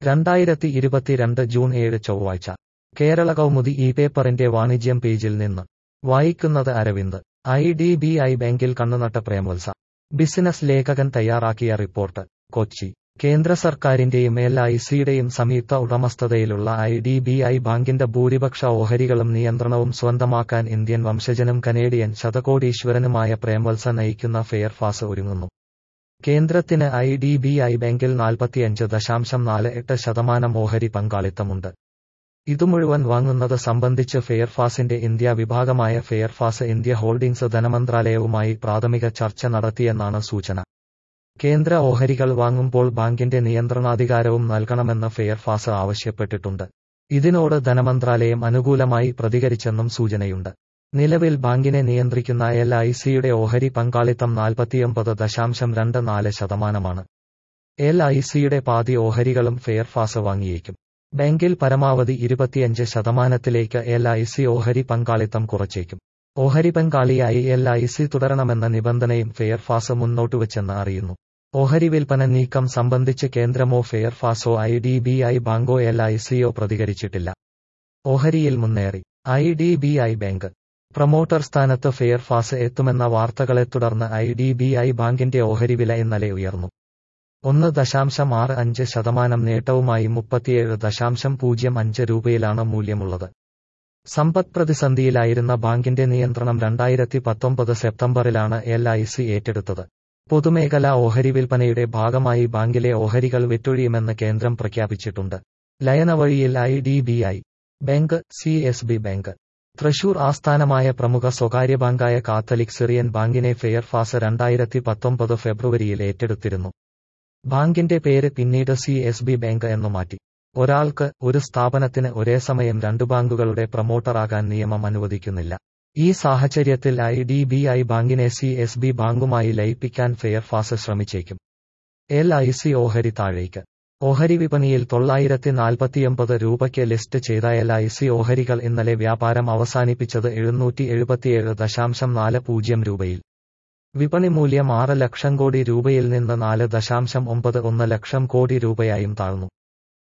രണ്ടായിരത്തി ഇരുപത്തിരണ്ട് ജൂൺ ഏഴ് ചൊവ്വാഴ്ച കേരള കൗമുദി ഈ പേപ്പറിന്റെ വാണിജ്യം പേജിൽ നിന്ന് വായിക്കുന്നത് Aravind I D B I ബാങ്കിൽ കണ്ണുനട്ട പ്രേമവത്സ ബിസിനസ് ലേഖകൻ തയ്യാറാക്കിയ റിപ്പോർട്ട് കൊച്ചി കേന്ദ്ര സർക്കാരിന്റെയും എൽ ഐ സിയുടെയും സംയുക്ത ഉടമസ്ഥതയിലുള്ള ഐ ഡി ബി ഐ ബാങ്കിന്റെ ഭൂരിപക്ഷ ഓഹരികളും നിയന്ത്രണവും സ്വന്തമാക്കാൻ ഇന്ത്യൻ വംശജനും കനേഡിയൻ ശതകോടീശ്വരനുമായ പ്രേംവത്സ നയിക്കുന്ന ഫെയർഫാസ് ഒരുങ്ങുന്നു കേന്ദ്രത്തിന് ഐ ഡി ബി ഐ ബാങ്കിൽ നാൽപ്പത്തിയഞ്ച് ദശാംശം നാല് എട്ട് ശതമാനം ഓഹരി പങ്കാളിത്തമുണ്ട് ഇതുമുഴുവൻ വാങ്ങുന്നത് സംബന്ധിച്ച് ഫെയർഫാസിന്റെ ഇന്ത്യ വിഭാഗമായ ഫെയർഫാസ് ഇന്ത്യ ഹോൾഡിംഗ്സ് ധനമന്ത്രാലയവുമായി പ്രാഥമിക ചർച്ച നടത്തിയെന്നാണ് സൂചന കേന്ദ്ര ഓഹരികൾ വാങ്ങുമ്പോൾ ബാങ്കിന്റെ നിയന്ത്രണാധികാരവും നൽകണമെന്ന് ഫെയർഫാസ് ആവശ്യപ്പെട്ടിട്ടുണ്ട് ഇതിനോട് ധനമന്ത്രാലയം അനുകൂലമായി പ്രതികരിച്ചെന്നും സൂചനയുണ്ട് നിലവിൽ ബാങ്കിനെ നിയന്ത്രിക്കുന്ന എൽ ഐ സിയുടെ ഓഹരി പങ്കാളിത്തം നാൽപ്പത്തിയൊമ്പത് ദശാംശം രണ്ട് നാല് ശതമാനമാണ് എൽ ഐ സിയുടെ പാതി ഓഹരികളും ഫെയർഫാസ് വാങ്ങിയേക്കും ബാങ്കിൽ പരമാവധി ഇരുപത്തിയഞ്ച് ശതമാനത്തിലേക്ക് എൽ ഐ സി ഓഹരി പങ്കാളിത്തം കുറച്ചേക്കും ഓഹരി പങ്കാളിയായി എൽ ഐ സി തുടരണമെന്ന നിബന്ധനയും ഫെയർഫാസ് മുന്നോട്ടുവച്ചെന്ന് അറിയുന്നു ഓഹരി വിൽപ്പന നീക്കം സംബന്ധിച്ച് കേന്ദ്രമോ ഫെയർഫാസോ ഐ ഡി ബി ഐ ബാങ്കോ എൽ ഐ സിയോ പ്രതികരിച്ചിട്ടില്ല ഓഹരിയിൽ മുന്നേറി I D B I bank promoter സ്ഥാനത്ത് ഫെയർഫാസ് എത്തുമെന്ന വാർത്തകളെ തുടർന്ന് ഐ ഡി ബി ഐ ബാങ്കിന്റെ ഓഹരി വില ഇന്നലെ ഉയർന്നു ഒന്ന് ദശാംശം ആറ് അഞ്ച് ശതമാനം നേട്ടവുമായി മുപ്പത്തിയേഴ് ദശാംശം പൂജ്യം അഞ്ച് രൂപയിലാണ് മൂല്യമുള്ളത് സമ്പദ് പ്രതിസന്ധിയിലായിരുന്ന ബാങ്കിന്റെ നിയന്ത്രണം രണ്ടായിരത്തി പത്തൊമ്പത് സെപ്റ്റംബറിലാണ് എൽ ഐ സി ഏറ്റെടുത്തത് പൊതുമേഖലാ ഓഹരി വിൽപ്പനയുടെ ഭാഗമായി ബാങ്കിലെ ഓഹരികൾ വിറ്റൊഴിയുമെന്ന് കേന്ദ്രം പ്രഖ്യാപിച്ചിട്ടുണ്ട് ലയന വഴിയിൽ I D B I bank C S B bank Thrissur ആസ്ഥാനമായ പ്രമുഖ സ്വകാര്യ ബാങ്കായ കാത്തലിക് സിറിയൻ ബാങ്കിനെ ഫെയർഫാസ് രണ്ടായിരത്തി പത്തൊമ്പത് ഫെബ്രുവരിയിൽ ഏറ്റെടുത്തിരുന്നു ബാങ്കിന്റെ പേര് പിന്നീട് സി എസ് ബി ബാങ്ക് എന്നു മാറ്റി ഒരാൾക്ക് ഒരു സ്ഥാപനത്തിന് ഒരേ സമയം രണ്ടു ബാങ്കുകളുടെ പ്രൊമോട്ടറാകാൻ നിയമം അനുവദിക്കുന്നില്ല ഈ സാഹചര്യത്തിൽ ഐ ഡി ബി ഐ ബാങ്കിനെ സി എസ് ബി ബാങ്കുമായി ലയിപ്പിക്കാൻ ഫെയർഫാസ് ശ്രമിച്ചേക്കും എൽ ഐ സി ഓഹരി താഴേക്ക് ഓഹരി വിപണിയിൽ തൊള്ളായിരത്തി നാൽപ്പത്തിയൊമ്പത് രൂപയ്ക്ക് ലിസ്റ്റ് ചെയ്ത എൽ ഐ സി ഓഹരികൾ ഇന്നലെ വ്യാപാരം അവസാനിപ്പിച്ചത് എഴുന്നൂറ്റി എഴുപത്തിയേഴ് ദശാംശം നാല് പൂജ്യം രൂപയിൽ വിപണി മൂല്യം ആറ് ലക്ഷം കോടി രൂപയിൽ നിന്ന് നാല് ദശാംശം ഒമ്പത് ഒന്ന് ലക്ഷം കോടി രൂപയായും താഴ്ന്നു